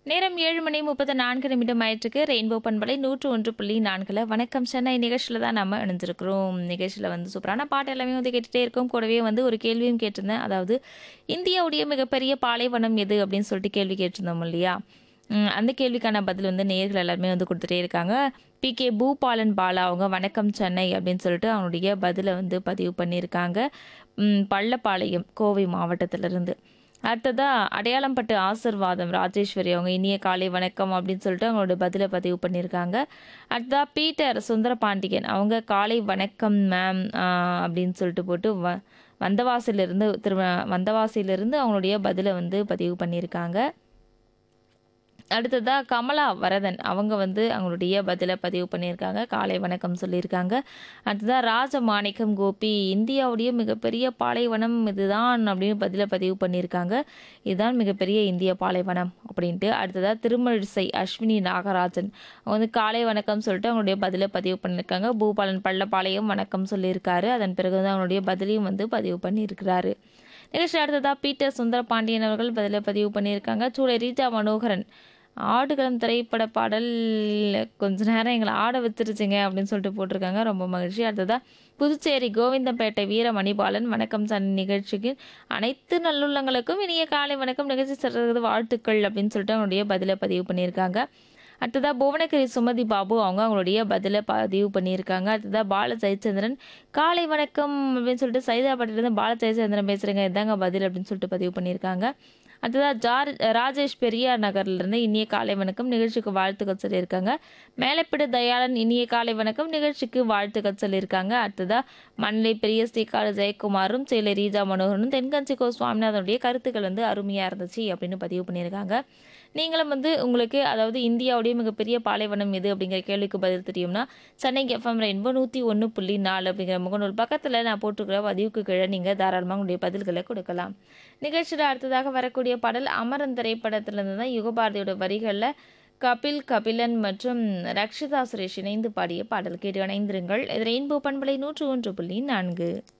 நேரம் ஏழு மணி முப்பத்தி நான்கு நிமிடம் ஆயிட்டுருக்கு ரெயின்போ பண்பலை நூற்று ஒன்று புள்ளி நான்கில் வணக்கம் சென்னை நிகழ்ச்சியில் தான் நம்ம இணைஞ்சிருக்கிறோம் நிகழ்ச்சியில் வந்து சூப்பரான பாட்டு எல்லாமே வந்து கேட்டுகிட்டே இருக்கோம் கூடவே வந்து ஒரு கேள்வியும் கேட்டிருந்தேன் அதாவது இந்தியாவுடைய மிகப்பெரிய பாலைவனம் எது அப்படின்னு சொல்லிட்டு கேள்வி கேட்டிருந்தோம் இல்லையா ம், அந்த கேள்விக்கான பதில் வந்து நேர்கள் எல்லாருமே வந்து கொடுத்துட்டே இருக்காங்க பி கே பூபாலன் பாலா அவங்க வணக்கம் சென்னை அப்படின்னு சொல்லிட்டு அவனுடைய பதிலை வந்து பதிவு பண்ணியிருக்காங்க ம், பள்ளப்பாளையம் கோவை மாவட்டத்திலிருந்து அடுத்ததா அடையாளம்பட்டு ஆசிர்வாதம் ராஜேஸ்வரி அவங்க இனிய காலை வணக்கம் அப்படின்னு சொல்லிட்டு அவங்களோட பதிலை பதிவு பண்ணியிருக்காங்க அடுத்ததா பீட்டர் சுந்தரபாண்டியன் அவங்க காலை வணக்கம் மேம் அப்படின்னு சொல்லிட்டு போட்டு வ வந்தவாசிலிருந்து திரு வந்தவாசியிலிருந்து அவங்களுடைய பதிலை வந்து பதிவு பண்ணியிருக்காங்க அடுத்ததா கமலா வரதன் அவங்க வந்து அவங்களுடைய பதிலை பதிவு பண்ணியிருக்காங்க காலை வணக்கம் சொல்லியிருக்காங்க அடுத்ததா ராஜமாணிக்கம் கோபி இந்தியாவுடைய மிகப்பெரிய பாலைவனம் இதுதான் அப்படின்னு பதிலை பதிவு பண்ணியிருக்காங்க இதுதான் மிகப்பெரிய இந்திய பாலைவனம் அப்படின்ட்டு அடுத்ததா திருமழிசை அஸ்வினி நாகராஜன் அவங்க வந்து காலை வணக்கம் சொல்லிட்டு அவங்களுடைய பதிலை பதிவு பண்ணியிருக்காங்க பூபாலன் பள்ளப்பாளையம் வணக்கம் சொல்லியிருக்காரு அதன் பிறகு வந்து அவங்களுடைய பதிலையும் வந்து பதிவு பண்ணியிருக்கிறாரு நிகழ்ச்சி அடுத்ததா பீட்டர் சுந்தர பாண்டியன் அவர்கள் பதிலை பதிவு பண்ணியிருக்காங்க சூளை ரீஜா மனோகரன் ஆடுகளம் திரைப்பட பாடல் கொஞ்ச நேரம் எங்களை ஆட வச்சிருச்சுங்க அப்படின்னு சொல்லிட்டு போட்டிருக்காங்க ரொம்ப மகிழ்ச்சி அடுத்ததா புதுச்சேரி கோவிந்தம்பேட்டை வீர மணிபாலன் வணக்கம் சன் நிகழ்ச்சிக்கு அனைத்து நல்லுள்ளங்களுக்கும் இனிய காலை வணக்கம் நிகழ்ச்சி சொல்றது வாழ்த்துக்கள் அப்படின்னு சொல்லிட்டு அவங்களுடைய பதிலை பதிவு பண்ணியிருக்காங்க அடுத்ததா புவனகிரி சுமதி பாபு அவங்க அவங்களுடைய பதிலை பதிவு பண்ணியிருக்காங்க அடுத்ததா பால ஜெயச்சந்திரன் காலை வணக்கம் அப்படின்னு சொல்லிட்டு சைதாபாட்டிலேருந்து பால ஜெயச்சந்திரன் பேசுகிறேங்க இதாங்க பதில் அப்படின்னு சொல்லிட்டு பதிவு பண்ணியிருக்காங்க அடுத்ததா ஜார் ராஜேஷ் பெரியார் நகர்லேருந்து இனிய காலை வணக்கம் நிகழ்ச்சிக்கு வாழ்த்துக்கள் சொல்லியிருக்காங்க மேலப்பிடு தயாளன் இனிய காலை வணக்கம் நிகழ்ச்சிக்கு வாழ்த்துக்கள் சொல்லியிருக்காங்க அடுத்ததா மண்ணிலை பெரிய ஸ்ரீகால ஜெயக்குமாரும் சேலை ரீஜா மனோகரனும் தென்கஞ்சி கோ சுவாமிநாதனுடைய கருத்துக்கள் வந்து அருமையாக இருந்துச்சு அப்படின்னு பதிவு பண்ணியிருக்காங்க நீங்களும் வந்து உங்களுக்கு அதாவது இந்தியாவுடைய மிகப்பெரிய பாலைவனம் எது அப்படிங்கிற கேள்விக்கு பதில் தெரியும்னா சென்னை எஃப்எம் ரெயின்போ நூற்றி ஒன்று புள்ளி நாலு அப்படிங்கிற முகநூல் பக்கத்தில் நான் போட்டிருக்கிற பதிவுக்கு கீழே நீங்கள் தாராளமாக உங்களுடைய பதில்களை கொடுக்கலாம் நிகழ்ச்சியில் அடுத்ததாக வரக்கூடிய பாடல் அமரன் திரைப்படத்திலிருந்து தான் யுகபாரதியோட வரிகளில் கபில் கபிலன் மற்றும் ரக்ஷிதா சுரேஷ் இணைந்து பாடிய பாடல் கேட்டு இணைந்திருங்கள் இது ரெயின்போ பண்பலை நூற்று ஒன்று புள்ளி நான்கு